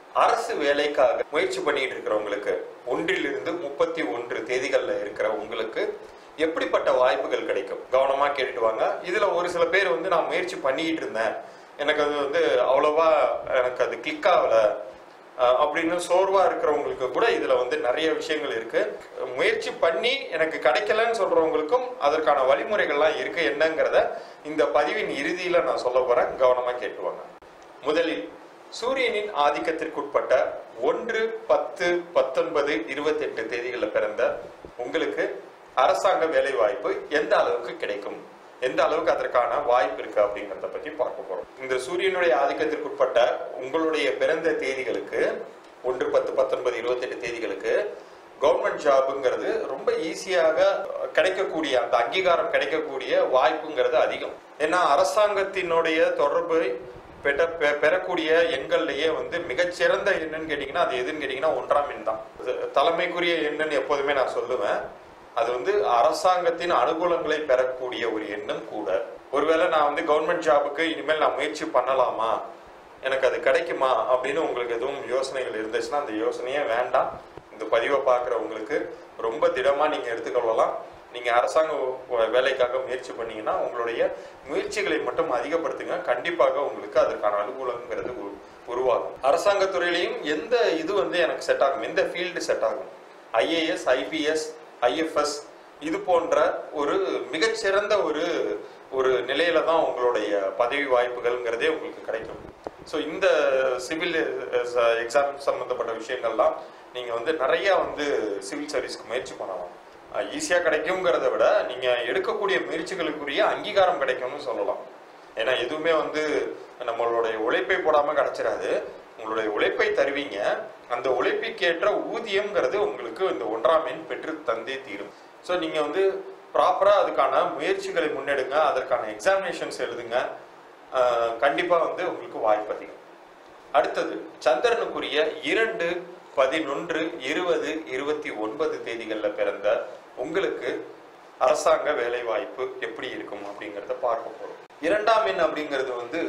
அரசு வேலைக்காக முயற்சி பண்ணிட்டு இருக்கிறவங்களுக்கு ஒன்றிலிருந்து முப்பத்தி ஒன்று தேதிகள்ல இருக்கிற உங்களுக்கு எப்படிப்பட்ட வாய்ப்புகள் கிடைக்கும் கவனமா கேட்டுட்டு வாங்க இதுல ஒரு சில பேர் வந்து நான் முயற்சி பண்ணிட்டு இருந்தேன் எனக்கு அது வந்து அவ்வளவா எனக்கு அது கிளிக் ஆகல அஹ் அப்படின்னு சோர்வா இருக்கிறவங்களுக்கு கூட இதுல வந்து நிறைய விஷயங்கள் இருக்கு முயற்சி பண்ணி எனக்கு கிடைக்கலன்னு சொல்றவங்களுக்கும் அதற்கான வழிமுறைகள்லாம் இருக்கு என்னங்கிறத இந்த பதிவின் இறுதியில நான் சொல்ல போறேன் கவனமா கேட்டுவாங்க முதலில் சூரியனின் ஆதிக்கத்திற்குட்பட்ட ஒன்று பத்து பத்தொன்பது இருபத்தெட்டு தேதிகளில் பிறந்த உங்களுக்கு அரசாங்க வேலை வாய்ப்பு எந்த அளவுக்கு கிடைக்கும் எந்த அளவுக்கு அதற்கான வாய்ப்பு இருக்கு அப்படிங்கறத பத்தி பார்க்க போறோம் இந்த சூரியனுடைய ஆதிக்கத்திற்குட்பட்ட உங்களுடைய பிறந்த தேதிகளுக்கு ஒன்று பத்து பத்தொன்பது இருபத்தெட்டு தேதிகளுக்கு கவர்மெண்ட் ஜாபுங்கிறது ரொம்ப ஈஸியாக கிடைக்கக்கூடிய அந்த அங்கீகாரம் கிடைக்கக்கூடிய வாய்ப்புங்கிறது அதிகம் ஏன்னா அரசாங்கத்தினுடைய தொடர்பு பெற்ற பெ- பெறக்கூடிய எண்கள்லயே வந்து மிகச்சிறந்த எண்ணுன்னு கேட்டீங்கன்னா அது எதுன்னு கேட்டீங்கன்னா ஒன்றாம் எண் தான் இது தலைமைக்குரிய எண்ணுன்னு எப்போதுமே நான் சொல்லுவேன் அது வந்து அரசாங்கத்தின் அனுகூலங்களை பெறக்கூடிய ஒரு எண்ணம் கூட ஒருவேளை நான் வந்து கவர்மெண்ட் ஜாபுக்கு இனிமேல் நான் முயற்சி பண்ணலாமா எனக்கு அது கிடைக்குமா அப்படின்னு உங்களுக்கு எதுவும் யோசனைகள் இருந்துச்சுன்னா அந்த யோசனையே வேண்டாம் இந்த பதிவை பார்க்குறவங்களுக்கு ரொம்ப திடமா நீங்க எடுத்துக்கொள்ளலாம் நீங்க அரசாங்க வ- வேலைக்காக முயற்சி பண்ணீங்கன்னா உங்களுடைய முயற்சிகளை மட்டும் அதிகப்படுத்துங்க கண்டிப்பாக உங்களுக்கு அதற்கான அனுகூலங்கிறது உரு- உருவாகும் அரசாங்க துறையிலையும் எந்த இது வந்து எனக்கு செட் ஆகும் எந்த ஃபீல்டு செட் ஆகும் ஐஏஎஸ் ஐபிஎஸ் ஐஎஃப்எஸ் இது போன்ற ஒரு மிகச்சிறந்த ஒரு ஒரு நிலையில தான் உங்களுடைய பதவி வாய்ப்புகள்ங்கிறதே உங்களுக்கு கிடைக்கும் ஸோ இந்த சிவில் எக்ஸாம் சம்பந்தப்பட்ட விஷயங்கள்லாம் நீங்க வந்து நிறைய வந்து சிவில் சர்வீஸ்க்கு முயற்சி பண்ணலாம் ஈஸியாக கிடைக்குங்கிறத விட நீங்க எடுக்கக்கூடிய முயற்சிகளுக்குரிய அங்கீகாரம் கிடைக்கும்னு சொல்லலாம் ஏன்னா எதுவுமே வந்து நம்மளுடைய உழைப்பை போடாம கிடைச்சிடாது உங்களுடைய உழைப்பை தருவீங்க அந்த உழைப்புக்கேற்ற ஊதியம்ங்கிறது உங்களுக்கு இந்த ஒன்றாம் எண் பெற்று தந்தே தீரும் ஸோ நீங்க வந்து ப்ராப்பரா அதுக்கான முயற்சிகளை முன்னெடுங்க அதற்கான எக்ஸாமினேஷன்ஸ் எழுதுங்க ஆஹ் கண்டிப்பா வந்து உங்களுக்கு வாய்ப்பு அதிகம் அடுத்தது சந்திரனுக்குரிய இரண்டு பதினொன்று இருபது இருபத்தி ஒன்பது தேதிகளில் பிறந்த உங்களுக்கு அரசாங்க வேலை வாய்ப்பு எப்படி இருக்கும் அப்படிங்கறத பார்க்க போறோம் இரண்டாம் எண் அப்படிங்கிறது வந்து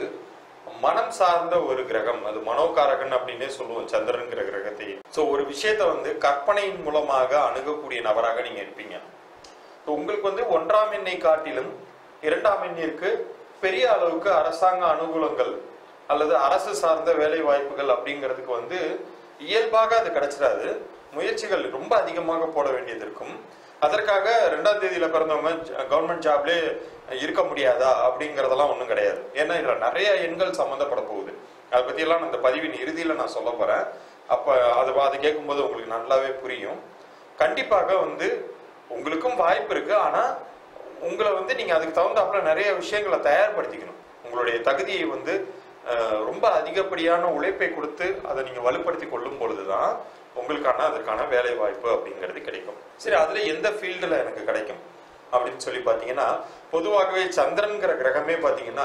மனம் சார்ந்த ஒரு கிரகம் அது மனோகாரகன் அப்படின்னே சொல்லுவோம் சந்திரன்கிற கிரகத்தை சோ ஒரு விஷயத்தை வந்து கற்பனையின் மூலமாக அணுகக்கூடிய நபராக நீங்க இருப்பீங்க So, உங்களுக்கு வந்து ஒன்றாம் எண்ணை காட்டிலும் இரண்டாம் எண்ணிற்கு பெரிய அளவுக்கு அரசாங்க அனுகூலங்கள் அல்லது அரசு சார்ந்த வேலை வாய்ப்புகள் அப்படிங்கிறதுக்கு வந்து இயல்பாக அது கிடைச்சிடாது முயற்சிகள் ரொம்ப அதிகமாக போட வேண்டியது இருக்கும் அதற்காக ரெண்டாம் தேதியில பிறந்தவங்க கவர்மெண்ட் ஜாப்லேயே இருக்க முடியாதா அப்படிங்கறதெல்லாம் ஒன்றும் கிடையாது ஏன்னா இதுல நிறைய எண்கள் சம்மந்தப்பட போகுது அதை பத்தியெல்லாம் நான் இந்த பதிவின் இறுதியில நான் சொல்ல போறேன் அப்ப அது அது கேட்கும்போது உங்களுக்கு நல்லாவே புரியும் கண்டிப்பாக வந்து உங்களுக்கும் வாய்ப்பு இருக்கு ஆனா உங்களை வந்து நீங்க அதுக்கு தகுந்தாப்புல நிறைய விஷயங்களை தயார்படுத்திக்கணும் உங்களுடைய தகுதியை வந்து அஹ், ரொம்ப அதிகப்படியான உழைப்பை கொடுத்து அதை நீங்க வலுப்படுத்தி கொள்ளும் பொழுதுதான் உங்களுக்கான அதற்கான வேலை வாய்ப்பு அப்படிங்கிறது கிடைக்கும் சரி அதுல எந்த ஃபீல்டுல எனக்கு கிடைக்கும் அப்படின்னு சொல்லி பாத்தீங்கன்னா பொதுவாகவே சந்திரன்கிற கிரகமே பாத்தீங்கன்னா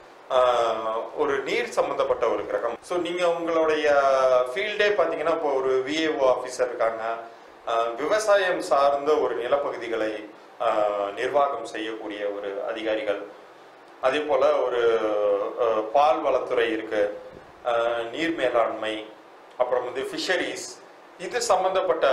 ஆஹ், ஒரு நீர் சம்பந்தப்பட்ட ஒரு கிரகம் ஸோ நீங்க உங்களுடைய ஃபீல்டே பாத்தீங்கன்னா இப்போ ஒரு விஏஓ ஆஃபீஸர் இருக்காங்க ஆஹ், விவசாயம் சார்ந்த ஒரு நிலப்பகுதிகளை ஆஹ், நிர்வாகம் செய்யக்கூடிய ஒரு அதிகாரிகள் அதே போல ஒரு அஹ், பால் வளத்துறை இருக்கு அஹ், நீர் மேலாண்மை அப்புறம் வந்து ஃபிஷரிஸ் இது சம்பந்தப்பட்ட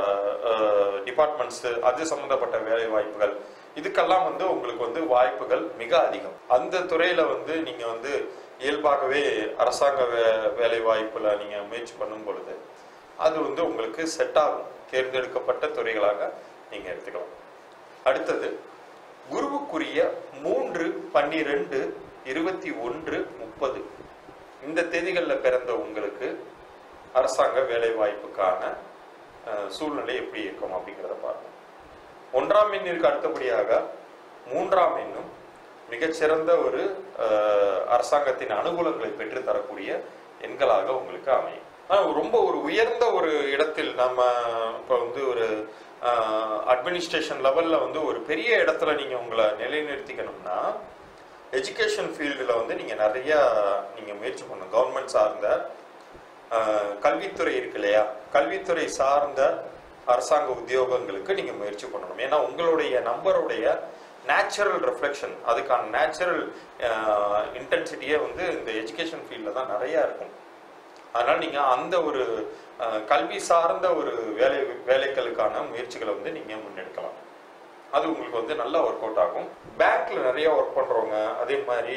டிபார்ட்மெண்ட்ஸ் அது சம்பந்தப்பட்ட வேலை வாய்ப்புகள் இதுக்கெல்லாம் வந்து உங்களுக்கு வந்து வாய்ப்புகள் மிக அதிகம் அந்த துறையில வந்து நீங்க வந்து இயல்பாகவே அரசாங்க வே- வேலை வாய்ப்புல நீங்க முயற்சி பண்ணும் பொழுது அது வந்து உங்களுக்கு செட் ஆகும் தேர்ந்தெடுக்கப்பட்ட துறைகளாக நீங்க எடுத்துக்கலாம் அடுத்தது குருவுக்குரிய மூன்று பன்னிரெண்டு இருபத்தி ஒன்று முப்பது இந்த தேதிகளில் பிறந்த உங்களுக்கு அரசாங்க வேலை வாய்ப்புக்கான அஹ், சூழ்நிலை எப்படி இருக்கும் அப்படிங்கிறத பார்ப்போம் ஒன்றாம் எண்ணிற்கு அடுத்தபடியாக மூன்றாம் எண்ணும் மிகச்சிறந்த ஒரு அஹ், அரசாங்கத்தின் அனுகூலங்களை பெற்று தரக்கூடிய எண்களாக உங்களுக்கு அமையும் ஆனா ரொம்ப ஒரு உயர்ந்த ஒரு இடத்தில் நம்ம இப்போ வந்து ஒரு அட்மினிஸ்ட்ரேஷன் லெவல்ல வந்து ஒரு பெரிய இடத்துல நீங்க உங்களை நிலைநிறுத்திக்கணும்னா எஜுகேஷன் ஃபீல்டில் வந்து நீங்க நிறைய நீங்க முயற்சி பண்ணணும் கவர்மெண்ட் சார்ந்த ஆஹ், கல்வித்துறை இருக்கு இல்லையா கல்வித்துறை சார்ந்த அரசாங்க உத்தியோகங்களுக்கு நீங்க முயற்சி பண்ணணும் ஏன்னா உங்களுடைய நம்பருடைய நேச்சுரல் ரெஃப்ளெக்ஷன் அதுக்கான நேச்சுரல் இன்டென்சிட்டியே வந்து இந்த எஜுகேஷன் ஃபீல்டில் தான் நிறைய இருக்கும் அதனால நீங்க அந்த ஒரு அஹ், கல்வி சார்ந்த ஒரு வேலை வேலைகளுக்கான முயற்சிகளை வந்து நீங்க முன்னெடுக்கலாம் அது உங்களுக்கு வந்து நல்லா ஒர்க் அவுட் ஆகும் பேங்க்ல நிறைய ஒர்க் பண்றவங்க அதே மாதிரி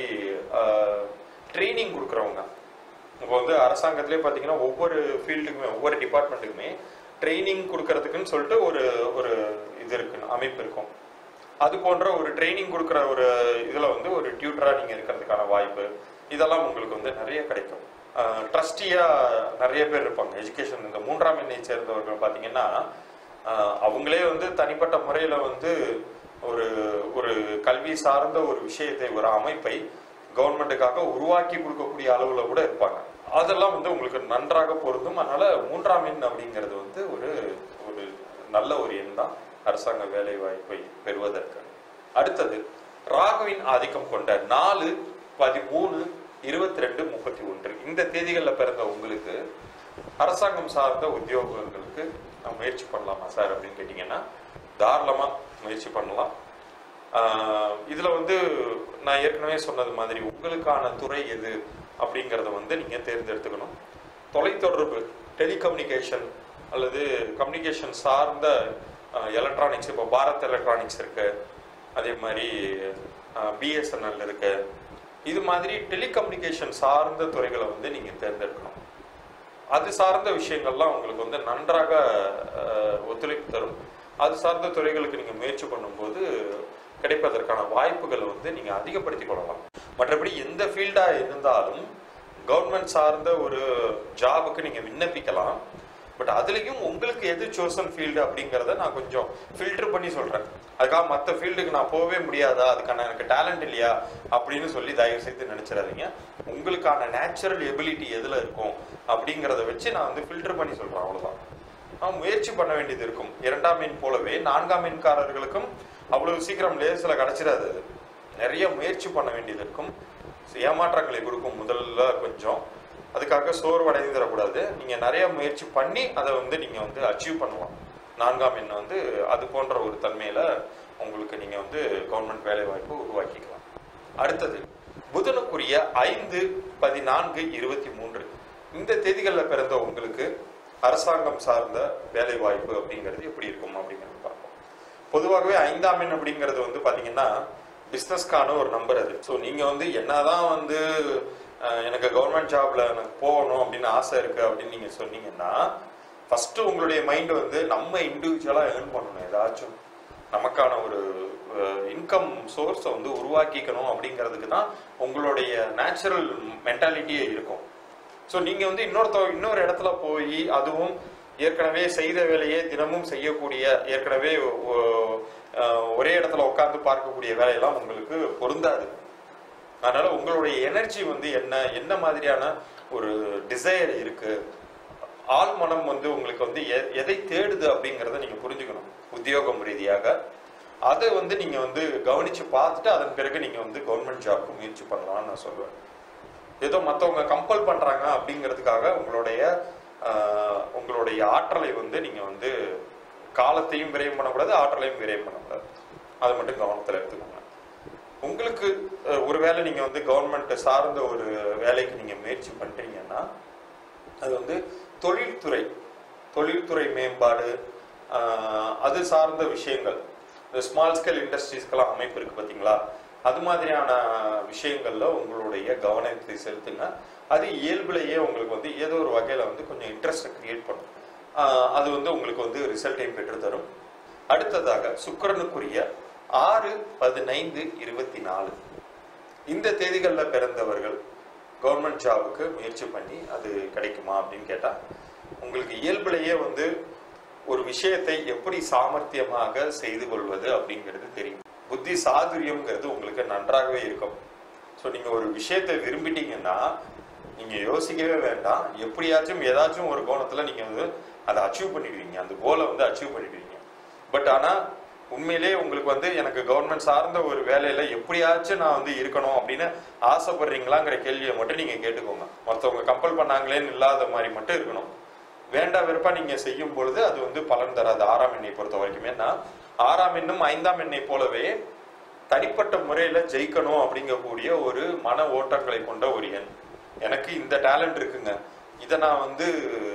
ட்ரைனிங் கொடுக்குறவங்க இப்போ வந்து அரசாங்கத்திலே பார்த்தீங்கன்னா ஒவ்வொரு ஃபீல்டுக்குமே ஒவ்வொரு டிபார்ட்மெண்ட்டுக்குமே ட்ரைனிங் கொடுக்கறதுக்குன்னு சொல்லிட்டு ஒரு ஒரு இது இருக்கு அமைப்பு இருக்கும் அது போன்ற ஒரு ட்ரைனிங் கொடுக்குற ஒரு இதில் வந்து ஒரு டியூட்டராக நீங்கள் இருக்கிறதுக்கான வாய்ப்பு இதெல்லாம் உங்களுக்கு வந்து நிறைய கிடைக்கும் ட்ரஸ்டியாக நிறைய பேர் இருப்பாங்க எஜுகேஷன் இந்த மூன்றாம் எண்ணை சேர்ந்தவர்கள் பார்த்தீங்கன்னா ஆஹ் அவங்களே வந்து தனிப்பட்ட முறையில் வந்து ஒரு ஒரு கல்வி சார்ந்த ஒரு விஷயத்தை ஒரு அமைப்பை கவர்மெண்ட்டுக்காக உருவாக்கி கொடுக்கக்கூடிய அளவுல கூட இருப்பாங்க அதெல்லாம் வந்து உங்களுக்கு நன்றாக பொருந்தும் அதனால மூன்றாம் எண் அப்படிங்கிறது வந்து ஒரு ஒரு நல்ல ஒரு எண் தான் அரசாங்க வேலை வாய்ப்பை பெறுவதற்கு அடுத்தது ராகுவின் ஆதிக்கம் கொண்ட நாலு பதிமூணு இருபத்தி ரெண்டு முப்பத்தி ஒன்று இந்த தேதிகளில் பிறந்த உங்களுக்கு அரசாங்கம் சார்ந்த உத்தியோகங்களுக்கு நான் முயற்சி பண்ணலாமா சார் அப்படின்னு கேட்டிங்கன்னா தாராளமாக முயற்சி பண்ணலாம் ஆஹ் இதுல வந்து நான் ஏற்கனவே சொன்னது மாதிரி உங்களுக்கான துறை எது அப்படிங்கிறத வந்து நீங்க தேர்ந்தெடுத்துக்கணும் தொலைத்தொடர்பு டெலிகம்யூனிகேஷன் அல்லது கம்யூனிகேஷன் சார்ந்த எலக்ட்ரானிக்ஸ் இப்போ பாரத் எலக்ட்ரானிக்ஸ் இருக்கு அதே மாதிரி பிஎஸ்என்எல் இருக்கு இது மாதிரி டெலிகம்யூனிகேஷன் சார்ந்த துறைகளை வந்து நீங்க தேர்ந்தெடுக்கணும் அது சார்ந்த விஷயங்கள்லாம் உங்களுக்கு வந்து நன்றாக அஹ், ஒத்துழைப்பு தரும் அது சார்ந்த துறைகளுக்கு நீங்க முயற்சி பண்ணும்போது கிடைப்பதற்கான வாய்ப்புகளை வந்து நீங்க அதிகப்படுத்திக் கொள்ளலாம் மற்றபடி எந்த ஃபீல்டா இருந்தாலும் கவர்மெண்ட் சார்ந்த ஒரு ஜாபுக்கு நீங்க விண்ணப்பிக்கலாம் பட் அதுலயும் உங்களுக்கு எது சோசன் ஃபீல்டு அப்படிங்கிறத நான் கொஞ்சம் ஃபில்டர் பண்ணி சொல்றேன் அதுக்காக மற்ற ஃபீல்டுக்கு நான் போகவே முடியாதா அதுக்கான எனக்கு டேலண்ட் இல்லையா அப்படின்னு சொல்லி தயவு செய்து நினைச்சிடாதீங்க உங்களுக்கான நேச்சுரல் எபிலிட்டி எதுல இருக்கும் அப்படிங்கிறத வச்சு நான் வந்து ஃபில்டர் பண்ணி சொல்றேன் அவ்வளவுதான் நாம் முயற்சி பண்ண வேண்டியது இருக்கும் இரண்டாம் மீன் போலவே நான்காம் மீன்காரர்களுக்கும் அவ்வளவு சீக்கிரம் லேசில் கிடைச்சிடாது அது. நிறைய முயற்சி பண்ண வேண்டியது இருக்கும் ஏமாற்றங்களை கொடுக்கும் முதல்ல கொஞ்சம் அதுக்காக சோர்வடைந்துடக்கூடாது நீங்க நிறைய முயற்சி பண்ணி அதை வந்து நீங்க வந்து அச்சீவ் பண்ணலாம் நான்காம் எண் வந்து அது போன்ற ஒரு தன்மையில உங்களுக்கு நீங்க வந்து கவர்மெண்ட் வேலை வாய்ப்பு உருவாக்கிக்கலாம் அடுத்தது புதனுக்குரிய ஐந்து பதினான்கு இருபத்தி மூன்று இந்த தேதிகளில் பிறந்த உங்களுக்கு அரசாங்கம் சார்ந்த வேலை வாய்ப்பு அப்படிங்கிறது எப்படி இருக்கும் அப்படிங்கிறது பார்ப்போம் பொதுவாகவே ஐந்தாம் எண் அப்படிங்கிறது வந்து பாத்தீங்கன்னா பிஸ்னஸ்க்கான ஒரு நம்பர் அது ஸோ நீங்க வந்து என்னதான் வந்து அஹ், எனக்கு கவர்மெண்ட் ஜாப்ல எனக்கு போகணும் அப்படின்னு ஆசை இருக்கு அப்படின்னு நீங்க சொன்னீங்கன்னா ஃபர்ஸ்ட் உங்களுடைய மைண்ட் வந்து நம்ம இண்டிவிஜுவலா ஏர்ன் பண்ணணும் ஏதாச்சும் நமக்கான ஒரு இன்கம் சோர்ஸை வந்து உருவாக்கிக்கணும் அப்படிங்கிறதுக்கு தான் உங்களுடைய நேச்சுரல் மென்டாலிட்டியே இருக்கும் ஸோ நீங்க வந்து இன்னொருத்த இன்னொரு இடத்துல போய் அதுவும் ஏற்கனவே செய்த வேலையே தினமும் செய்யக்கூடிய ஏற்கனவே ஒ- அஹ் ஒரே இடத்துல உட்கார்ந்து பார்க்கக்கூடிய வேலையெல்லாம் உங்களுக்கு பொருந்தாது அதனால உங்களுடைய எனர்ஜி வந்து என்ன என்ன மாதிரியான ஒரு டிசைர் இருக்கு ஆள் மனம் வந்து உங்களுக்கு வந்து எ- எதை தேடுது அப்படிங்கறத நீங்க புரிஞ்சுக்கணும் உத்தியோகம் ரீதியாக அதை வந்து நீங்க வந்து கவனிச்சு பார்த்துட்டு அதன் பிறகு நீங்க வந்து கவர்மெண்ட் ஜாப்க்கு முயற்சி பண்ணலாம்னு நான் சொல்லுவேன் ஏதோ மற்றவங்க கம்பல் பண்றாங்க அப்படிங்கிறதுக்காக உங்களுடைய ஆஹ், உங்களுடைய ஆற்றலை வந்து நீங்க வந்து காலத்தையும் விரயம் பண்ணக்கூடாது ஆற்றலையும் விரயம் பண்ணக்கூடாது அதை மட்டும் கவனத்தில் எடுத்துக்கோங்க உங்களுக்கு அஹ், ஒருவேளை நீங்க வந்து கவர்மெண்ட் சார்ந்த ஒரு வேலைக்கு நீங்க முயற்சி பண்றீங்கன்னா அது வந்து தொழில்துறை தொழில்துறை மேம்பாடு ஆஹ், அது சார்ந்த விஷயங்கள் இந்த ஸ்மால் ஸ்கேல் இண்டஸ்ட்ரீஸ்க்கெல்லாம் அமைப்பு இருக்கு பாத்தீங்களா அது மாதிரியான விஷயங்கள்ல உங்களுடைய கவனத்தை செலுத்துங்க அது இயல்புலேயே உங்களுக்கு வந்து ஏதோ ஒரு வகையில வந்து கொஞ்சம் இன்ட்ரெஸ்ட்டை கிரியேட் பண்ணும் ஆஹ், அது வந்து உங்களுக்கு வந்து ரிசல்ட்டையும் பெற்று தரும் அடுத்ததாக சுக்கிரனுக்குரிய ஆறு பதினைந்து இருபத்தி நாலு இந்த தேதிகளில் பிறந்தவர்கள் கவர்மெண்ட் ஜாபுக்கு முயற்சி பண்ணி அது கிடைக்குமா அப்படின்னு கேட்டா உங்களுக்கு இயல்புலேயே வந்து ஒரு விஷயத்தை எப்படி சாமர்த்தியமாக செய்து கொள்வது அப்படிங்கிறது தெரியும் புத்தி சாதுரியம்ங்கிறது உங்களுக்கு நன்றாகவே இருக்கும் ஸோ நீங்க ஒரு விஷயத்தை விரும்பிட்டீங்கன்னா நீங்க யோசிக்கவே வேண்டாம் எப்படியாச்சும் ஏதாச்சும் ஒரு கோணத்துல நீங்க வந்து அதை அச்சீவ் பண்ணிடுவீங்க அந்த கோலை வந்து அச்சீவ் பண்ணிடுவீங்க பட் ஆனா உண்மையிலே உங்களுக்கு வந்து எனக்கு கவர்மெண்ட் சார்ந்த ஒரு வேலையில எப்படியாச்சும் நான் வந்து இருக்கணும் அப்படின்னு ஆசைப்படுறீங்களாங்கிற கேள்வியை மட்டும் நீங்க கேட்டுக்கோங்க மற்றவங்க கம்பல் பண்ணாங்களேன்னு இல்லாத மாதிரி மட்டும் இருக்கணும் வேண்டா வெறுப்பா நீங்க செய்யும் பொழுது அது வந்து பலன் தராது ஆறாம் எண்ணை பொறுத்த வரைக்கும் ஏன்னா ஆறாம் எண்ணும் ஐந்தாம் எண்ணை போலவே தனிப்பட்ட முறையில ஜெயிக்கணும் அப்படிங்கக்கூடிய ஒரு மன ஓட்டங்களை கொண்ட ஒரு எண் எனக்கு இந்த டேலண்ட் இருக்குங்க இதை நான் வந்து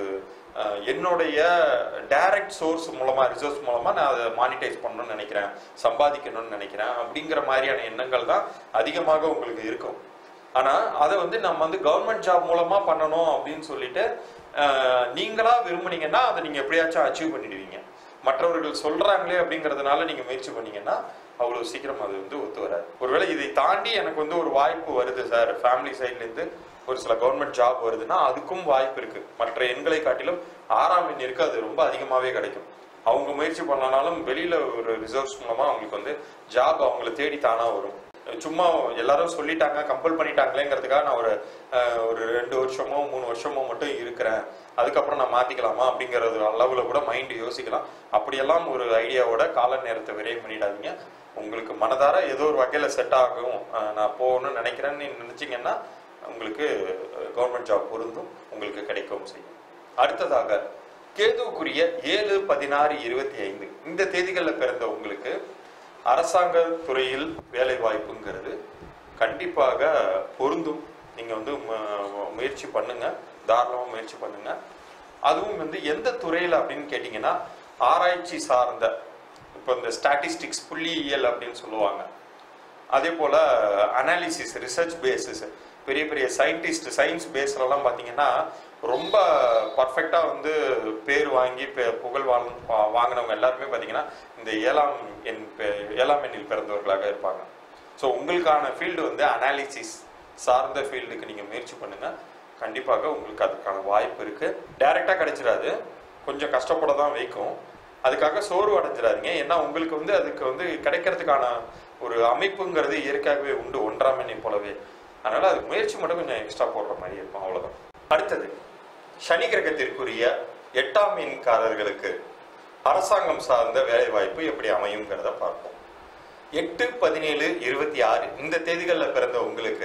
அஹ், என்னுடைய டைரக்ட் சோர்ஸ் மூலமா ரிசோர்ஸ் மூலமா நான் அதை மானிட்டைஸ் பண்ணணும்னு நினைக்கிறேன் சம்பாதிக்கணும்னு நினைக்கிறேன் அப்படிங்கிற மாதிரியான எண்ணங்கள் தான் அதிகமாக உங்களுக்கு இருக்கும் ஆனா அதை வந்து நம்ம வந்து கவர்மெண்ட் ஜாப் மூலமா பண்ணணும் அப்படின்னு சொல்லிட்டு அஹ், நீங்களா விரும்புனீங்கன்னா அதை நீங்க எப்படியாச்சும் அச்சீவ் பண்ணிடுவீங்க மற்றவர்கள் சொல்றாங்களே அப்படிங்கறதுனால நீங்க முயற்சி பண்ணீங்கன்னா அவ்வளவு சீக்கிரம் அது வந்து ஒத்து வராது ஒருவேளை இதை தாண்டி எனக்கு வந்து ஒரு வாய்ப்பு வருது சார் ஃபேமிலி சைட்ல இருந்து ஒரு சில கவர்மெண்ட் ஜாப் வருதுன்னா அதுக்கும் வாய்ப்பு இருக்கு மற்ற எண்களை காட்டிலும் ஆறாம் எண்ணிற்கு அது ரொம்ப அதிகமாவே கிடைக்கும் அவங்க முயற்சி பண்ணனாலும் வெளியில ஒரு ரிசர்வ்ஸ் மூலமா அவங்களுக்கு வந்து ஜாப் அவங்கள தேடி தானா வரும் சும்மா எல்லாரும் சொல்லிட்டாங்க கம்பல் பண்ணிட்டாங்களேங்கிறதுக்காக நான் ஒரு அஹ், ஒரு ரெண்டு வருஷமோ மூணு வருஷமோ மட்டும் இருக்கிறேன் அதுக்கப்புறம் நான் மாத்திக்கலாமா அப்படிங்கறது அளவுல கூட மைண்ட் யோசிக்கலாம் அப்படியெல்லாம் ஒரு ஐடியாவோட கால நேரத்தை விரைவு பண்ணிடாதீங்க உங்களுக்கு மனதார ஏதோ ஒரு வகையில செட் ஆகும் அஹ், நான் போகணும்னு நினைக்கிறேன்னு நினைச்சீங்கன்னா உங்களுக்கு கவர்மெண்ட் ஜாப் பொருந்தும் உங்களுக்கு கிடைக்கவும் செய்யும் அடுத்ததாக கேதுவுக்குரிய ஏழு பதினாறு இருபத்தி ஐந்து இந்த தேதிகளில் பிறந்த உங்களுக்கு அரசாங்க துறையில் வேலை வாய்ப்புங்கிறது கண்டிப்பாக பொருந்தும் நீங்க வந்து மு- முயற்சி பண்ணுங்க தாராளமா முயற்சி பண்ணுங்க அதுவும் வந்து எந்த துறையில் அப்படின்னு கேட்டிங்கன்னா ஆராய்ச்சி சார்ந்த இப்போ இந்த ஸ்டாட்டிஸ்டிக்ஸ் புள்ளியியல் அப்படின்னு சொல்லுவாங்க அதே போல அனாலிசிஸ் ரிசர்ச் பேசிஸ் பெரிய பெரிய சயின்டிஸ்ட் சயின்ஸ் பேஸ்லலாம் பார்த்தீங்கன்னா ரொம்ப பர்ஃபெக்டாக வந்து பேர் வாங்கி பெ- புகழ் வாங் வா- வாங்கினவங்க எல்லாருமே பார்த்தீங்கன்னா இந்த ஏழாம் எண் பெ- ஏழாம் எண்ணில் பிறந்தவர்களாக இருப்பாங்க ஸோ உங்களுக்கான ஃபீல்டு வந்து அனாலிசிஸ் சார்ந்த ஃபீல்டுக்கு நீங்கள் முயற்சி பண்ணுங்க கண்டிப்பாக உங்களுக்கு அதுக்கான வாய்ப்பு இருக்கு டைரெக்டாக கிடைச்சிடாது கொஞ்சம் கஷ்டப்பட தான் வைக்கும் அதுக்காக சோர்வு அடைஞ்சிடாதீங்க ஏன்னா உங்களுக்கு வந்து அதுக்கு வந்து கிடைக்கிறதுக்கான ஒரு அமைப்புங்கிறது இயற்கையாகவே உண்டு ஒன்றாம் எண்ணை போலவே அதனால அது முயற்சி மட்டும் கொஞ்சம் எக்ஸ்ட்ரா போடுற மாதிரி இருக்கும் அவ்வளவுதான் அடுத்தது சனி கிரகத்திற்குரிய எட்டாம் எண்காரர்களுக்கு அரசாங்கம் சார்ந்த வேலை வாய்ப்பு எப்படி அமையுங்கிறத பார்ப்போம் எட்டு பதினேழு இருபத்தி ஆறு இந்த தேதிகளில் பிறந்த உங்களுக்கு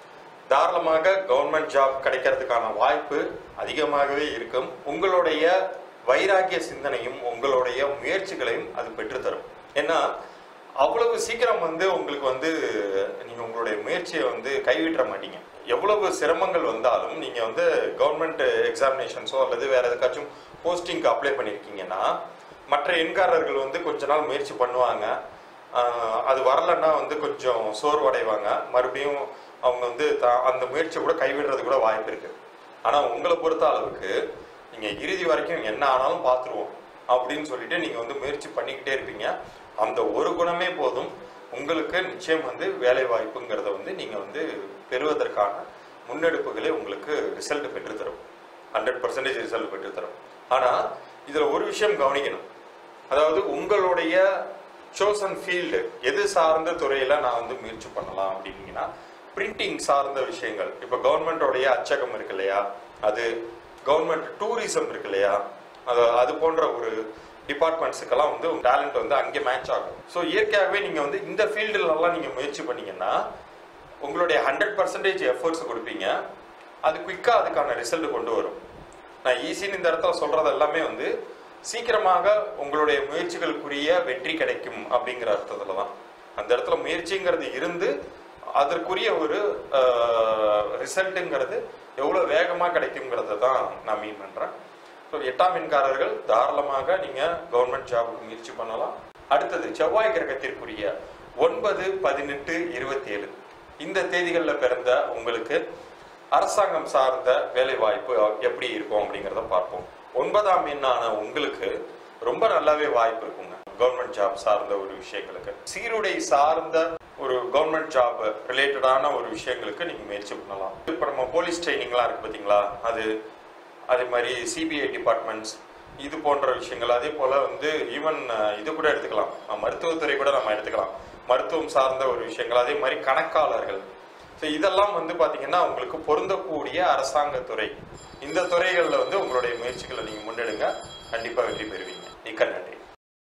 தாராளமாக கவர்மெண்ட் ஜாப் கிடைக்கிறதுக்கான வாய்ப்பு அதிகமாகவே இருக்கும் உங்களுடைய வைராகிய சிந்தனையும் உங்களுடைய முயற்சிகளையும் அது பெற்றுத்தரும் ஏன்னா அவ்வளவு சீக்கிரம் வந்து உங்களுக்கு வந்து நீங்க உங்களுடைய முயற்சியை வந்து கைவிட்டுற மாட்டீங்க எவ்வளவு சிரமங்கள் வந்தாலும் நீங்க வந்து கவர்மெண்ட் எக்ஸாமினேஷன்ஸோ அல்லது வேற எதுக்காச்சும் போஸ்டிங்க்கு அப்ளை பண்ணியிருக்கீங்கன்னா மற்ற எண்காரர்கள் வந்து கொஞ்ச நாள் முயற்சி பண்ணுவாங்க ஆஹ் அது வரலன்னா வந்து கொஞ்சம் சோர்வடைவாங்க மறுபடியும் அவங்க வந்து தா- அந்த முயற்சியை கூட கைவிடுறது கூட வாய்ப்பு இருக்கு ஆனா உங்களை பொறுத்த அளவுக்கு நீங்க இறுதி வரைக்கும் என்ன ஆனாலும் பார்த்துருவோம் அப்படின்னு சொல்லிட்டு நீங்க வந்து முயற்சி பண்ணிக்கிட்டே இருப்பீங்க அந்த ஒரு குணமே போதும் உங்களுக்கு நிச்சயம் வந்து வேலை வாய்ப்புங்கிறத வந்து நீங்க வந்து பெறுவதற்கான முன்னெடுப்புகளே உங்களுக்கு ரிசல்ட் பெற்றுத்தரும் ஹண்ட்ரட் பர்சன்டேஜ் ரிசல்ட் பெற்றுத்தரும் ஆனா இதுல ஒரு விஷயம் கவனிக்கணும் அதாவது உங்களுடைய சோசன் ஃபீல்டு எது சார்ந்த துறையில நான் வந்து முயற்சி பண்ணலாம் அப்படின்னீங்கன்னா பிரிண்டிங் சார்ந்த விஷயங்கள் இப்போ கவர்மெண்டோடைய அச்சகம் இருக்கு இல்லையா அது கவர்மெண்ட் டூரிசம் இருக்கு இல்லையா அது அது போன்ற ஒரு டிபார்ட்மெண்ட்ஸுக்கெல்லாம் வந்து டேலண்ட் வந்து அங்கே மேட்ச் ஆகும் ஸோ இயற்கையாகவே நீங்க வந்து இந்த ஃபீல்டுலலாம் நீங்க முயற்சி பண்ணீங்கன்னா உங்களுடைய ஹண்ட்ரட் பர்சன்டேஜ் எஃபர்ட்ஸ் கொடுப்பீங்க அது குயிக்காக அதுக்கான ரிசல்ட் கொண்டு வரும் நான் ஈஸின்னு இந்த இடத்துல சொல்றது எல்லாமே வந்து சீக்கிரமாக உங்களுடைய முயற்சிகளுக்குரிய வெற்றி கிடைக்கும் அப்படிங்கிற அர்த்தத்துல தான் அந்த இடத்துல முயற்சிங்கிறது இருந்து அதற்குரிய ஒரு ரிசல்ட்டுங்கிறது எவ்வளோ வேகமாக கிடைக்குங்கிறத தான் நான் மீன் பண்ணுறேன் ஸோ எட்டாம் எண்காரர்கள் தாராளமாக நீங்கள் கவர்மெண்ட் ஜாபுக்கு முயற்சி பண்ணலாம் அடுத்தது செவ்வாய் கிரகத்திற்குரிய ஒன்பது பதினெட்டு இருபத்தேழு இந்த தேதிகளில் பிறந்த உங்களுக்கு அரசாங்கம் சார்ந்த வேலை வாய்ப்பு எப்படி இருக்கும் அப்படிங்கிறத பார்ப்போம் ஒன்பதாம் எண்ணான உங்களுக்கு ரொம்ப நல்லாவே வாய்ப்பு இருக்குங்க கவர்மெண்ட் ஜாப் சார்ந்த ஒரு விஷயங்களுக்கு சீருடை சார்ந்த ஒரு கவர்மெண்ட் ஜாப் ரிலேட்டடான ஒரு விஷயங்களுக்கு நீங்க முயற்சி பண்ணலாம் இப்போ நம்ம போலீஸ் ட்ரைனிங்லாம் இருக்கு பார்த்தீங்களா அது அதே மாதிரி சிபிஐ டிபார்ட்மெண்ட்ஸ் இது போன்ற விஷயங்கள் அதே போல வந்து ஈவன் இது கூட எடுத்துக்கலாம் அஹ் மருத்துவத்துறை கூட நம்ம எடுத்துக்கலாம் மருத்துவம் சார்ந்த ஒரு விஷயங்கள் அதே மாதிரி கணக்காளர்கள் ஸோ இதெல்லாம் வந்து பாத்தீங்கன்னா உங்களுக்கு பொருந்தக்கூடிய அரசாங்க துறை இந்த துறைகளில் வந்து உங்களுடைய முயற்சிகளை நீங்க முன்னெடுங்க கண்டிப்பா வெற்றி பெறுவீங்க மிக்க நன்றி